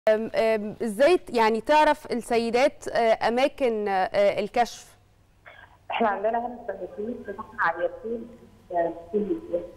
أم- أم، ازاي ت- يعني تعرف السيدات آه، اماكن آه، الكشف احنا عندنا هنا في التنسيق فتحنا عيادتين آه، في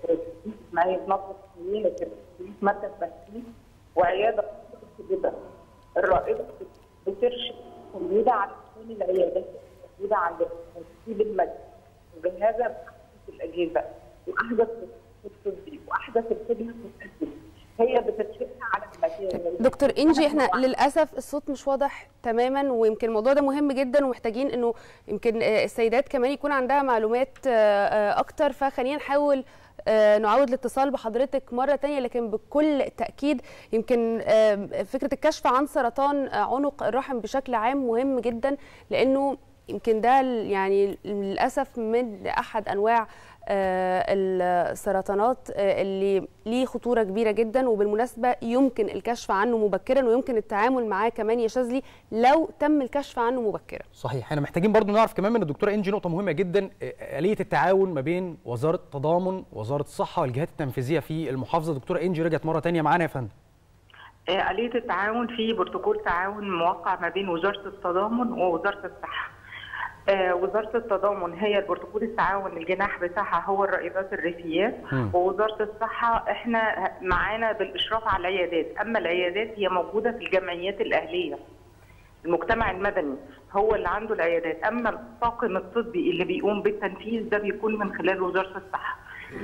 اسمها نظره سنين في مركز تنسيق وعياده خاصة جدا الرائده بترشد موجوده على كل العيادات موجوده عند التنسيق المجلس وجهازه بأحدث الاجهزه واحدث الطبي واحدث الخدمه بتقدم هي بترشدها على المكان دكتور انجي احنا للاسف الصوت مش واضح تماما ويمكن الموضوع ده مهم جدا ومحتاجين انه يمكن آه، السيدات كمان يكون عندها معلومات آه، آه، اكتر فخلينا نحاول آه، نعود الاتصال بحضرتك مرة تانية لكن بكل تأكيد يمكن آه، فكرة الكشف عن سرطان آه، عنق الرحم بشكل عام مهم جدا لأنه يمكن ده ال- يعني للأسف من أحد أنواع آه، السرطانات آه، اللي ليه خطورة كبيرة جدا وبالمناسبة يمكن الكشف عنه مبكرا ويمكن التعامل معاه كمان يا شاذلي لو تم الكشف عنه مبكرا صحيح احنا محتاجين برضو نعرف كمان من الدكتوره انجي نقطه مهمه جدا آه، آلية التعاون ما بين وزاره التضامن وزاره الصحه والجهات التنفيذيه في المحافظه دكتوره انجي رجعت مره تانية معانا يا فندم آه، آلية التعاون في بروتوكول تعاون موقع ما بين وزارة التضامن ووزارة الصحة. آه، وزارة التضامن هي البروتوكول التعاون الجناح بتاعها هو الرائدات الريفيات مم. ووزارة الصحة احنا معانا بالإشراف على العيادات، أما العيادات هي موجودة في الجمعيات الأهلية. المجتمع المدني هو اللي عنده العيادات، أما الطاقم الطبي اللي بيقوم بالتنفيذ ده بيكون من خلال وزارة الصحة.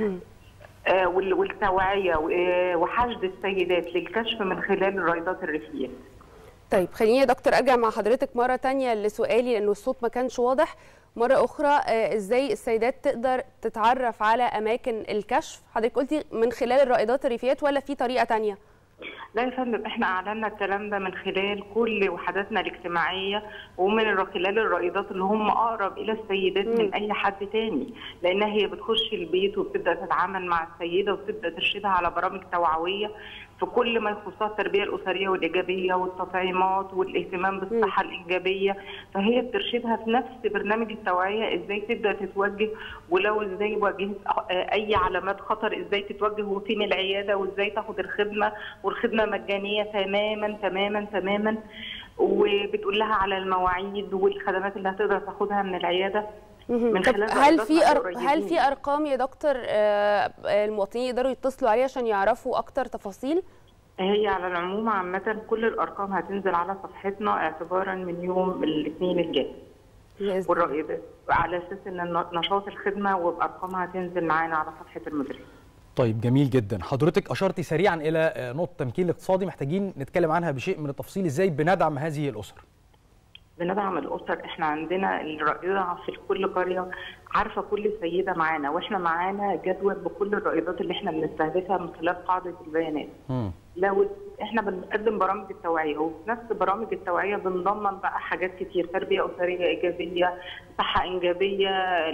آه، وال- والتوعية و- وحشد السيدات للكشف من خلال الرائدات الريفيات. طيب خليني يا دكتور ارجع مع حضرتك مره تانية لسؤالي لانه الصوت ما كانش واضح مره اخرى آه، ازاي السيدات تقدر تتعرف على اماكن الكشف حضرتك قلتي من خلال الرائدات الريفيات ولا في طريقه تانية لا يا فندم احنا اعلنا الكلام ده من خلال كل وحداتنا الاجتماعيه ومن الر- خلال الرائدات اللي هم اقرب الى السيدات من اي حد تاني لانها هي بتخش البيت وبتبدا تتعامل مع السيده وبتبدا ترشدها على برامج توعويه في كل ما يخصها التربيه الاسريه والايجابيه والتطعيمات والاهتمام بالصحه الايجابيه فهي بترشدها في نفس برنامج التوعيه ازاي تبدا تتوجه ولو ازاي واجهت أ- اي علامات خطر ازاي تتوجه وفين العياده وازاي تاخد الخدمه والخدمه مجانيه تماما تماما تماما وبتقول لها على المواعيد والخدمات اللي هتقدر تاخدها من العياده من طب خلال هل رائداتنا في أر... القريبين. هل في ارقام يا دكتور آه، المواطنين يقدروا يتصلوا عليها عشان يعرفوا اكتر تفاصيل هي على العموم عامة كل الأرقام هتنزل على صفحتنا اعتبارا من يوم الاثنين الجاي بإذن والرائدات على أساس إن الن- نشاط الخدمة وبأرقامها هتنزل معانا على صفحة المديرية. طيب جميل جدا حضرتك اشرتي سريعا الى آه، نقطه التمكين الاقتصادي محتاجين نتكلم عنها بشيء من التفصيل ازاي بندعم هذه الاسر بندعم الأسر احنا عندنا الرائدة في كل قرية عارفة كل سيدة معانا واحنا معانا جدول بكل الرائدات اللي احنا بنستهدفها من خلال قاعدة البيانات. مم. لو احنا بنقدم برامج التوعيه وفي نفس برامج التوعيه بنضمن بقى حاجات كتير تربيه اسريه ايجابيه صحه انجابيه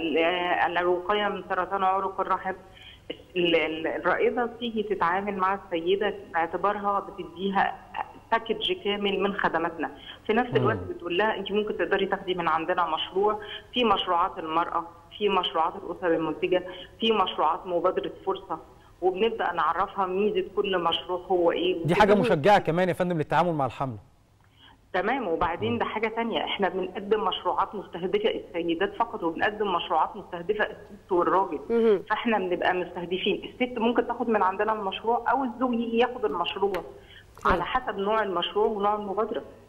ال- الوقايه من سرطان عنق الرحم ال- ال- الرائده بتيجي تتعامل مع السيده باعتبارها بتديها باكج كامل من خدماتنا في نفس الوقت بتقول لها انت ممكن تقدري تاخدي من عندنا مشروع في مشروعات المراه في مشروعات الاسر المنتجه في مشروعات مبادره فرصه وبنبدا نعرفها ميزه كل مشروع هو ايه دي حاجه وكده. مشجعه كمان يا فندم للتعامل مع الحمله تمام وبعدين ده حاجه تانية احنا بنقدم مشروعات مستهدفه السيدات فقط وبنقدم مشروعات مستهدفه الست والراجل مهم. فاحنا بنبقى مستهدفين الست ممكن تاخد من عندنا المشروع او الزوج يجي ياخد المشروع على حسب نوع المشروع ونوع المبادره